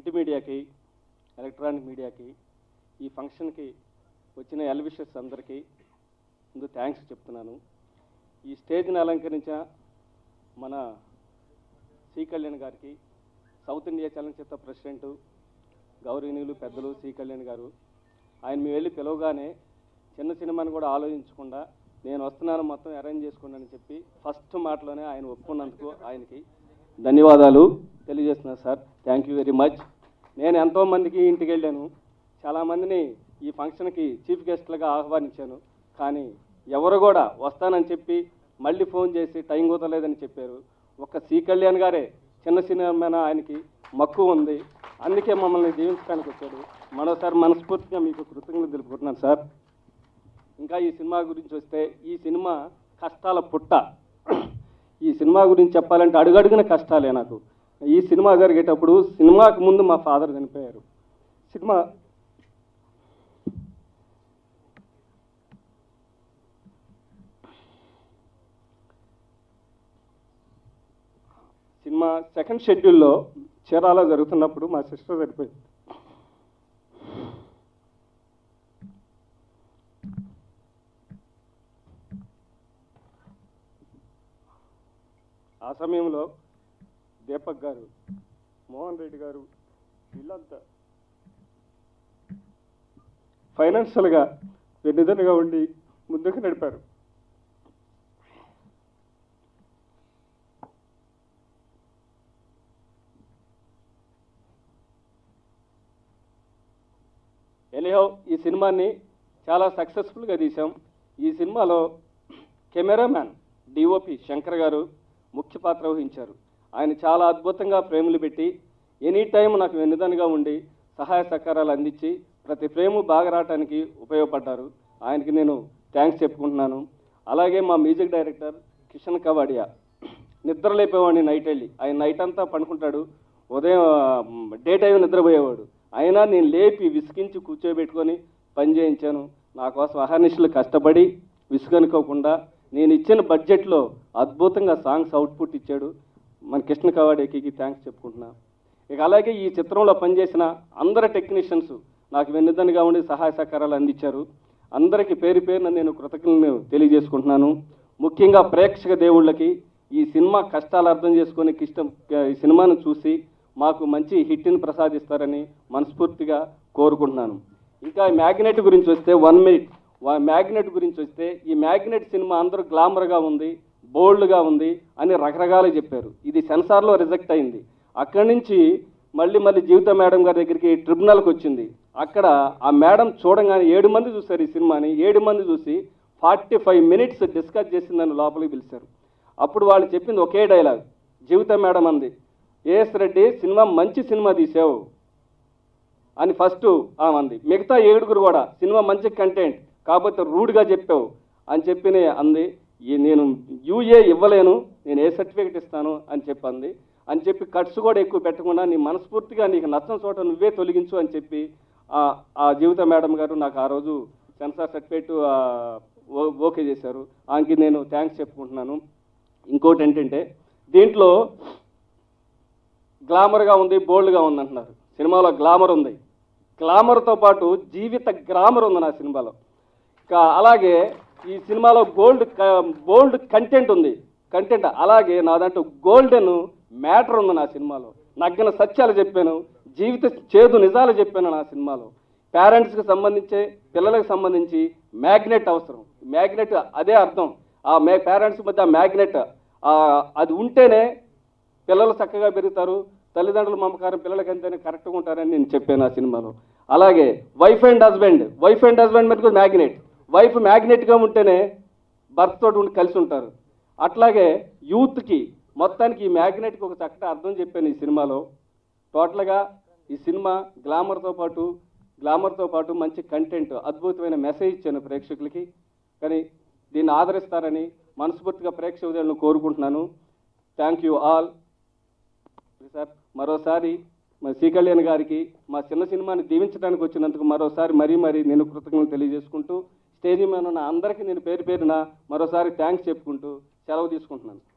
print మీడియాకి electronic మీడియాకి ఈ ఫంక్షన్కి వచ్చిన ఎల్విషర్స్ అందరికీ ముందు థ్యాంక్స్ చెప్తున్నాను ఈ స్టేజ్ని అలంకరించిన మన సి కళ్యాణ్ గారికి సౌత్ ఇండియా చలనచిత్ర ప్రెసిడెంట్ గౌరవనీయులు పెద్దలు సి కళ్యాణ్ గారు ఆయన మీ వెళ్ళి పిలవగానే చిన్న సినిమాని కూడా ఆలోచించకుండా నేను వస్తున్నాను మొత్తం అరేంజ్ చేసుకోండి అని చెప్పి ఫస్ట్ మాటలోనే ఆయన ఒప్పుకున్నందుకు ఆయనకి ధన్యవాదాలు తెలియజేస్తున్నాను sir thank you very much నేను ఎంతోమందికి ఇంటికి వెళ్ళాను చాలామందిని ఈ ఫంక్షన్కి చీఫ్ గెస్ట్లుగా ఆహ్వానించాను కానీ ఎవరు కూడా వస్తానని చెప్పి మళ్ళీ ఫోన్ చేసి టైం కుదరలేదని చెప్పారు ఒక్క సి కళ్యాణ్ గారే చిన్న సినిమా ఆయనకి మక్కువ ఉంది అందుకే మమ్మల్ని దీవించడానికి వచ్చాడు మరోసారి మనస్ఫూర్తిగా మీకు కృతజ్ఞతలు తెలుపుకుంటున్నాను సార్ ఇంకా ఈ సినిమా గురించి వస్తే ఈ సినిమా కష్టాల పుట్ట ఈ సినిమా గురించి చెప్పాలంటే అడుగడుగున కష్టాలే నాకు ఈ సినిమా జరిగేటప్పుడు సినిమాకు ముందు మా ఫాదర్ చనిపోయారు సినిమా సినిమా సెకండ్ షెడ్యూల్లో చీరాల జరుగుతున్నప్పుడు మా సిస్టర్ చనిపోయింది ఆ సమయంలో దీపక్ గారు మోహన్ రెడ్డి గారు వీళ్ళంతా ఫైనాన్షియల్గా వెన్నుదన్నుగా ఉండి ముందుకు నడిపారు ఎలిహో ఈ సినిమాని చాలా సక్సెస్ఫుల్గా తీసాం ఈ సినిమాలో కెమెరామ్యాన్ డిఓపి శంకర్ గారు ముఖ్య పాత్ర వహించారు ఆయన చాలా అద్భుతంగా ఫ్రేములు పెట్టి ఎనీ టైం నాకు వెన్నుదన్నుగా ఉండి సహాయ సహకారాలు అందించి ప్రతి ఫ్రేము బాగా రావడానికి ఉపయోగపడ్డారు ఆయనకి నేను థ్యాంక్స్ చెప్పుకుంటున్నాను అలాగే మా మ్యూజిక్ డైరెక్టర్ కిషన్ కవాడియా నిద్ర లేపేవాడిని నైట్ వెళ్ళి ఆయన నైట్ అంతా పండుకుంటాడు ఉదయం డే టైం నిద్రపోయేవాడు అయినా నేను లేపి విసిగించి కూర్చోబెట్టుకొని పని చేయించాను నా కోసం అహర్నిశలు కష్టపడి విసుగనుకోకుండా నేను ఇచ్చిన బడ్జెట్లో అద్భుతంగా సాంగ్స్ అవుట్పుట్ ఇచ్చాడు మన కృష్ణ కవాడేకి థ్యాంక్స్ చెప్పుకుంటున్నా ఇక అలాగే ఈ చిత్రంలో పనిచేసిన అందరు టెక్నీషియన్స్ నాకు వెన్నుదన్నుగా ఉండి సహాయ సహకారాలు అందించారు అందరికీ పేరు పేరున నేను కృతజ్ఞతలు తెలియజేసుకుంటున్నాను ముఖ్యంగా ప్రేక్షక దేవుళ్ళకి ఈ సినిమా కష్టాలు అర్థం చేసుకొని ఇష్టం ఈ సినిమాను చూసి మాకు మంచి హిట్ని ప్రసాదిస్తారని మనస్ఫూర్తిగా కోరుకుంటున్నాను ఇంకా మ్యాగ్నెట్ గురించి వస్తే వన్ మినిట్ మ్యాగ్నెట్ గురించి వస్తే ఈ మ్యాగ్నెట్ సినిమా అందరూ గ్లామర్గా ఉంది బోల్డ్గా ఉంది అని రకరకాలు చెప్పారు ఇది సెన్సార్లో రిజెక్ట్ అయింది అక్కడి నుంచి మళ్ళీ మళ్ళీ జీవిత మేడం గారి దగ్గరికి ట్రిబ్యునల్కి వచ్చింది అక్కడ ఆ మేడం చూడంగానే ఏడు మంది చూశారు ఈ సినిమాని ఏడు మంది చూసి ఫార్టీ ఫైవ్ మినిట్స్ డిస్కస్ చేసిందని లోపలికి పిలిచారు అప్పుడు వాళ్ళు చెప్పింది ఒకే డైలాగ్ జీవిత మేడం అంది ఏఎస్ రెడ్డి సినిమా మంచి సినిమా తీసావు అని ఫస్ట్ ఆమె అంది మిగతా ఏడుగురు కూడా సినిమా మంచి కంటెంట్ కాకపోతే రూడ్గా చెప్పావు అని చెప్పి అంది ఈ నేను యూఏ ఇవ్వలేను నేను ఏ సర్టిఫికెట్ ఇస్తాను అని చెప్పి అంది అని చెప్పి కట్స్ కూడా ఎక్కువ పెట్టకుండా నీ మనస్ఫూర్తిగా నీకు నచ్చని చోట నువ్వే తొలగించు అని చెప్పి ఆ- ఆ జీవిత మేడం గారు నాకు ఆ రోజు సెన్సార్ సర్టిఫికేట్ ఓకే చేశారు ఆమెకి నేను థ్యాంక్స్ చెప్పుకుంటున్నాను ఇంకోటి ఏంటంటే దీంట్లో గ్లామర్గా ఉంది బోల్డ్గా ఉంది అంటున్నారు సినిమాలో గ్లామర్ ఉంది గ్లామర్తో పాటు జీవిత గ్రామర్ ఉంది నా సినిమాలో ఇంకా అలాగే ఈ సినిమాలో గోల్డ్ బోల్డ్ కంటెంట్ ఉంది కంటెంట్ అలాగే నా దాంట్లో గోల్డెన్ మ్యాటర్ ఉంది నా సినిమాలో నగ్గిన సత్యాలు చెప్పాను జీవిత చేదు నిజాలు చెప్పాను నా సినిమాలో పేరెంట్స్కి సంబంధించి పిల్లలకు సంబంధించి మ్యాగ్నెట్ అవసరం మ్యాగ్నెట్ అదే అర్థం ఆ మే పేరెంట్స్ మధ్య మ్యాగ్నెట్ అది ఉంటేనే పిల్లలు చక్కగా పెరుగుతారు తల్లిదండ్రుల మమకారం పిల్లలకి ఎంతైనా కరెక్ట్గా ఉంటారని నేను చెప్పాను ఆ సినిమాలో అలాగే wife and husband wife and husband మీద కూడా మ్యాగ్నెట్ వైఫ్ మ్యాగ్నెట్గా ఉంటేనే భర్త తోటి ఉండి కలిసి ఉంటారు అట్లాగే యూత్కి మొత్తానికి ఈ మ్యాగ్నెట్కి ఒక చక్కటి అర్థం చెప్పాను ఈ సినిమాలో టోటల్గా ఈ సినిమా గ్లామర్తో పాటు గ్లామర్తో పాటు మంచి కంటెంట్ అద్భుతమైన మెసేజ్ ఇచ్చాను ప్రేక్షకులకి కానీ దీన్ని ఆదరిస్తారని మనస్ఫూర్తిగా ప్రేక్షకులను కోరుకుంటున్నాను థ్యాంక్ యూ ఆల్ సార్ మరోసారి మా శ్రీ కళ్యాణ్ గారికి మా చిన్న సినిమాని దీవించడానికి వచ్చినందుకు మరోసారి మరీ మరీ నేను కృతజ్ఞతలు తెలియజేసుకుంటూ స్టేజ్ మీద ఉన్న అందరికీ నేను పేరు పేరున మరోసారి థ్యాంక్స్ చెప్పుకుంటూ సెలవు తీసుకుంటున్నాను